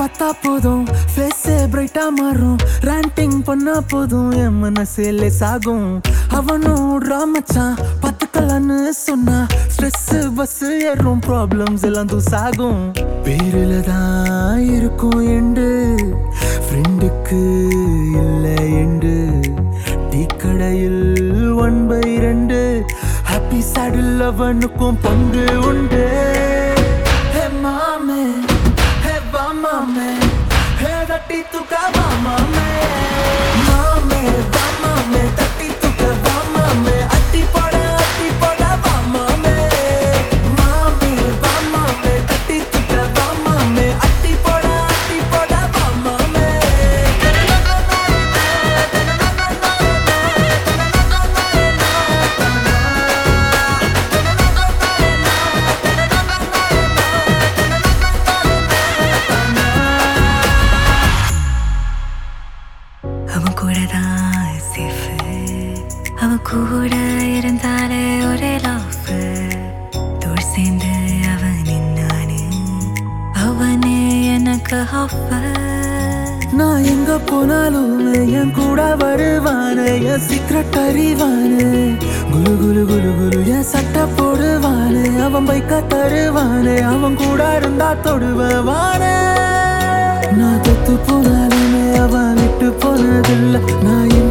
பார்த்தா போதும் ஃபேஸே பிரைட்டா மாறும் ரேண்டிங் பண்ணா போதும் என் மனசே லேஸ் ஆகும் அவனும் ராமச்சான் பத்துக்கலான்னு சொன்னா ஸ்ட்ரெஸ் பஸ் ஏறும் ப்ராப்ளம்ஸ் எல்லாம் தூசாகும் பேருல தான் இருக்கும் எண்டு ஃப்ரெண்டுக்கு இல்லை எண்டு டீ கடையில் ஒன் பை ரெண்டு ஹாப்பி சாடில் அவனுக்கும் பங்கு உண்டு ஹே மாமே ஹே வா மாமே ஹே தட்டி துக்கா வா மாமே மாமே வா மாமே தட்டி துக்கா வா மாமே அட்டி போட அட்டி போட வா மாமே மாமே வா மாமே தட்டி துக்கா வா மாமே அட்டி போட அட்டி போட வா மாமே அவன் கூட தான் சேஃப் அவன் கூட இருந்தாலே ஒரே லாஃப் தோள் சேர்ந்து அவன் நின்னானு அவனே எனக்கு ஆஃபர் நான் எங்க போனாலும் என் கூட வருவானு என் சீக்ரெட் அறிவானு குலு குலு குலு குலு என் சட்டை போடுவானு அவன் பைக்க தருவானு அவன் கூட இருந்தா தொடுவானு நான் தொத்து போனாலுமே அவன் விட்டு போனதில்லை நான் எங்க